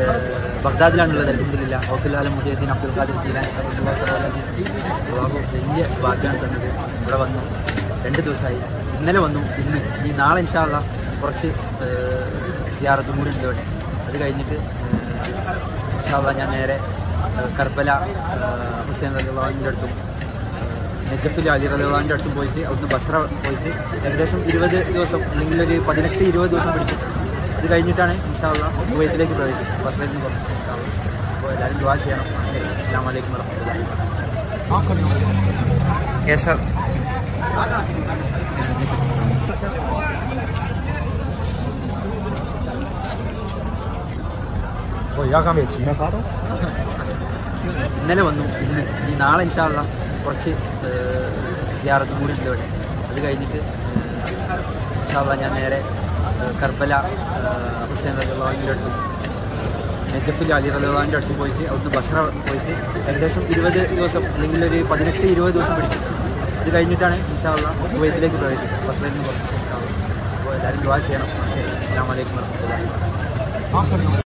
ബഗ്ദാദിലാണുള്ളത് അലഹമില്ല ഹൗസുലാലം മുജീദ്ദീൻ അബ്ദുൽ ഖാദിർ ജീലാൻ അള്ളാഹു വലിയ ഭാഗ്യമാണ് തന്നത് ഇവിടെ വന്നു രണ്ട് ദിവസമായി ഇന്നലെ വന്നു ഇന്ന് ഈ നാളെ ഇൻഷാല്ല കുറച്ച് സിയാറത്തും കൂടി ഉണ്ട് ഇവിടെ അത് കഴിഞ്ഞിട്ട് ഇൻഷാല്ല ഞാൻ നേരെ ഏഹ്, കർബല ഏഹ്, ഹുസൈൻ റലിന്റെ അടുത്തും നജഫിൽ അലി റലിന്റെ അടുത്തും പോയിട്ട് അവിടുന്ന് ബസ്ര പോയിട്ട് ഏകദേശം ഇരുപത് ദിവസം അല്ലെങ്കിൽ ഒരു പതിനെട്ട് ഇരുപത് ദിവസം പിടിക്കും ഇത് കഴിഞ്ഞിട്ടാണ് ഇൻഷാല്ല കുവൈത്തിലേക്ക് പ്രവേശിക്കുന്നത് ബസ്രയിൽ നിന്ന് പുറത്ത് അപ്പോൾ എല്ലാവരും ദുവാ ചെയ്യണം അസ്സാം വലൈക്കും വർഹമത്തുള്ളാഹി യെസ് സർ 我要干咩钱啊？啥都？ ഇന്നലെ വന്നു ഇന്ന് ഈ നാളെ ഇൻഷാല്ല കുറച്ച് സിയാറത്തും കൂടി ഉണ്ട് ഇവിടെ അത് കഴിഞ്ഞിട്ട് ഇൻഷാല്ല ഞാൻ നേരെ ഏഹ്, കർബല ഏഹ്, ഹുസൈൻ റലിന്റെ അടുത്തും നജഫിൽ അലി റലിന്റെ അടുത്തും പോയിട്ട് അവിടുന്ന് ബസ്ര പോയിട്ട് ഏകദേശം ഇരുപത് ദിവസം അല്ലെങ്കിൽ ഒരു പതിനെട്ട് ഇരുപത് ദിവസം പിടിക്കും ഇത് കഴിഞ്ഞിട്ടാണ് ഇൻഷാല്ല കുവൈത്തിലേക്ക് പ്രവേശിക്കുന്നത് ബസ്രയിൽ നിന്ന് പുറത്ത് അപ്പോൾ എല്ലാവരും ദുവാ ചെയ്യണം അസ്സാം വലൈക്കും വർഹമത്തുള്ളാഹി